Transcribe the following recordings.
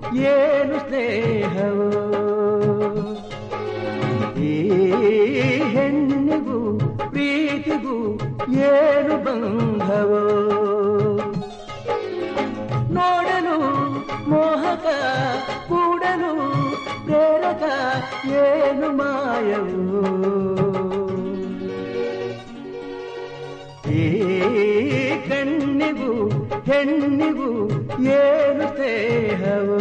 ಏನು ಸ್ನೇಹವೋ ಈ ಹೆಣ್ಣಿಗೂ ಪ್ರೀತಿಗೂ ಏನು ಬಂಧವೋ ನೋಡಲು ಮೋಹಕ ಕೂಡಲು ಪ್ರೇರಕ ಏನು ಮಾಯವು ಈ ಕಣ್ಣಿಗೂ ಹೆಣ್ಣಿಗೂ ಏನು ಸ್ನೇಹವೋ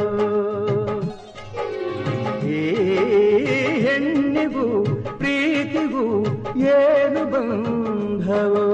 ಈ ಹೆಣ್ಣಿಗೂ ಪ್ರೀತಿಗೂ ಏನು ಬಂಧವೋ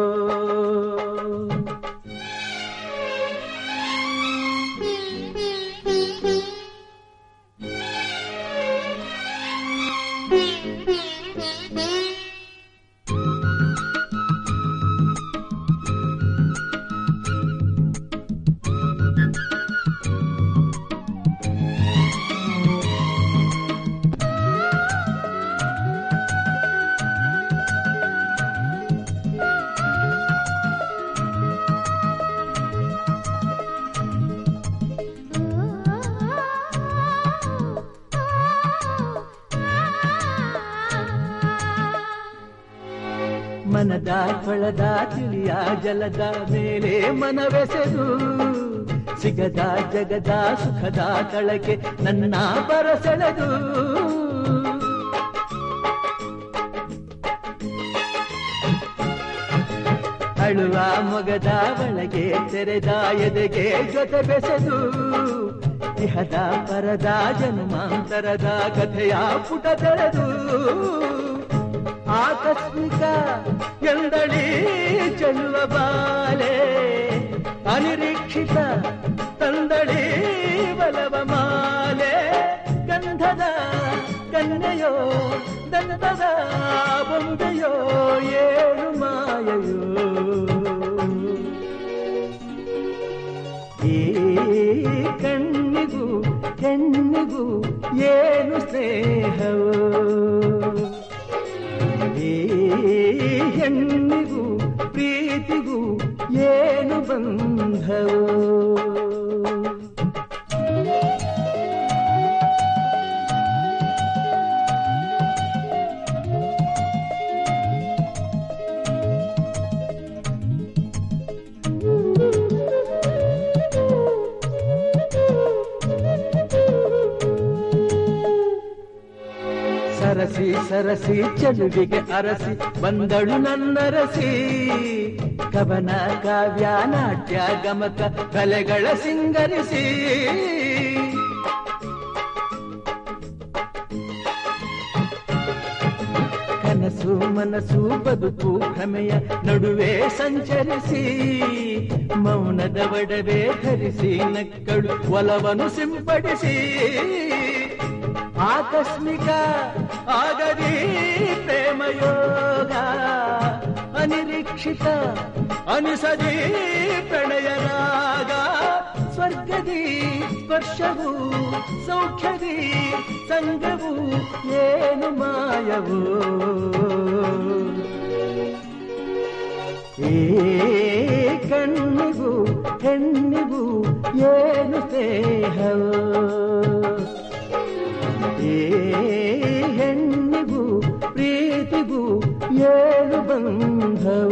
ಮನದ ಕೊಳದ ತಿಳಿಯ ಜಲದ ಮೇಲೆ ಮನವೆಸೆದು ಸಿಗದ ಜಗದ ಸುಖದ ತಳಕೆ ನನ್ನ ಬರಸೆಳೆದು ಅಳುವ ಮೊಗದ ಒಳಗೆ ತೆರೆದ ಎದೆಗೆ ಜೊತೆ ಬೆಸೆದು ಇಹದ ಪರದ ಜನ್ಮಾಂತರದ ಕಥೆಯ ಪುಟ ತೆರೆದು ಆಕಸ್ಮಿಕ ಎಂದಳಿ ಚೆಲ್ಲುವ ಬಾಲೆ ಅನಿರೀಕ್ಷಿತ ತಂದಳಿ ಬಲವ ಮಾಲೆ ಗಂಧದ ಕನ್ನೆಯೋ ದಂಡದ ಬೊಂಬೆಯೋ ಏನು ಮಾಯೆಯೋ ಈ ಕಣ್ಣಿಗೂ ಹೆಣ್ಣಿಗೂ ಏನು ಸ್ನೇಹವೋ ಈ ಹೆಣ್ಣಿಗೂ ಪ್ರೀತಿಗೂ ಏನು ಬಂಧವೋ ಸರಸಿ ಸರಸಿ ಚೆಲುವಿಗೆ ಅರಸಿ ಬಂದಳು ನನ್ನರಸಿ ಕವನ ಕಾವ್ಯ ನಾಟ್ಯ ಗಮಕ ಕಲೆಗಳ ಸಿಂಗರಿಸಿ ಕನಸು ಮನಸ್ಸು ಬದುಕು ಭ್ರಮೆಯ ನಡುವೆ ಸಂಚರಿಸಿ ಮೌನದ ಒಡವೆ ಧರಿಸಿ ನಕ್ಕಳು ಒಲವನು ಸಿಂಪಡಿಸಿ ಆಕಸ್ಮಿಕ ಆಗದಿ ಪ್ರೇಮಯೋಗ ಅನಿರೀಕ್ಷಿತ ಅನಿಸದಿ ಪ್ರಣಯ ರಾಗ ಸ್ವರ್ಗದಿ ಸ್ಪರ್ಶವು ಸೌಖ್ಯದಿ ಸಂಗವು ಏನು ಮಾಯವು ಈ ಕಣ್ಣಿಗೂ ಹೆಣ್ಣಿಗೂ ಏನು ಸ್ನೇಹವೋ ಈ ಹೆಣ್ಣಿಗೂ ಪ್ರೀತಿಗೂ ಏನು ಬಂಧವೋ